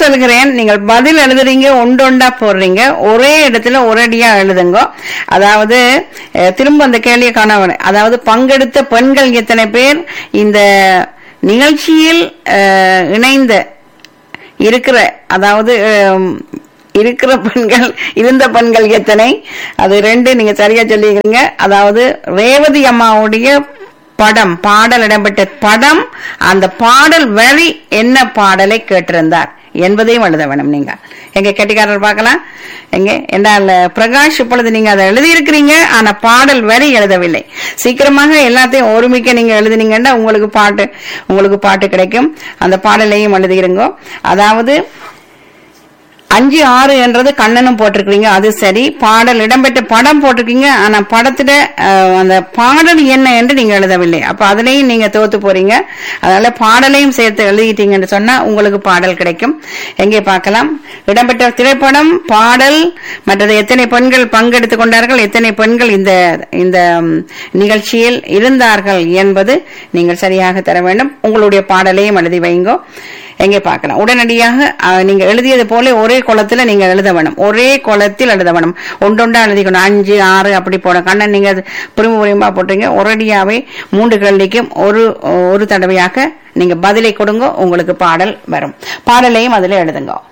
சொல்கிறேன் நீங்கள் பதில் எழுதுறீங்க ஒண்டொண்டா போடுறீங்க ஒரே இடத்துல ஒரேடியா எழுதுங்க அதாவது அஹ், திரும்ப அந்த கேள்வியை காண அதாவது பங்கெடுத்த பெண்கள் எத்தனை பேர் இந்த நிகழ்ச்சியில் அஹ், இணைந்த இருக்கிற அதாவது அஹ், இருக்கிற பெண்கள் இருந்த பெண்கள் எத்தனை அது ரெண்டு நீங்க சரியா சொல்லிக்கிறீங்க அதாவது ரேவதி அம்மாவுடைய படம் பாடல் இடம்பெற்ற படம் அந்த பாடல் வரி என்ன பாடலை கேட்டிருந்தார் என்பதையும் எழுத வேணும் நீங்க எங்க கெட்டிக்காரர் பார்க்கலாம் எங்க என்றால் பிரகாஷ் இப்பொழுது நீங்க அதை எழுதியிருக்கிறீங்க ஆனா பாடல் வரி எழுதவில்லை சீக்கிரமாக எல்லாத்தையும் ஒருமிக்க நீங்க எழுதினீங்கன்னா உங்களுக்கு பாட்டு உங்களுக்கு பாட்டு கிடைக்கும் அந்த பாடலையும் எழுதிருங்க அதாவது அஞ்சு ஆறு என்றது கண்ணனும் போட்டிருக்கீங்க அது சரி பாடல் இடம்பெற்ற படம் போட்டிருக்கீங்க ஆனா படத்துல அஹ், அந்த பாடல் என்ன என்று நீங்க எழுதவில்லை அப்ப அதுலயும் நீங்க தோத்து போறீங்க அதனால பாடலையும் சேர்த்து எழுதிட்டீங்கன்னு சொன்னா உங்களுக்கு பாடல் கிடைக்கும் எங்கே பார்க்கலாம் இடம்பெற்ற திரைப்படம் பாடல் மற்றது எத்தனை பெண்கள் பங்கெடுத்துக் கொண்டார்கள் எத்தனை பெண்கள் இந்த இந்த ம், நிகழ்ச்சியில் இருந்தார்கள் என்பது நீங்கள் சரியாக தர வேண்டும் உங்களுடைய பாடலையும் எழுதி வைங்கோ எங்கே பார்க்கலாம் உடனடியாக அஹ், நீங்க எழுதியது போல ஒரே குளத்துல நீங்க எழுத வேணும் ஒரே குளத்தில் எழுத வேணும் ஒன்றொண்டா எழுதிக்கணும் அஞ்சு ஆறு அப்படி போட கண்ணன் நீங்க அது புரிமு புரியுமா போட்டீங்க ஒரேடியாவே மூன்று கேள்விக்கும் ஒரு ஒரு தடவையாக நீங்க பதிலை கொடுங்க உங்களுக்கு பாடல் வரும் பாடலையும் அதுல எழுதுங்க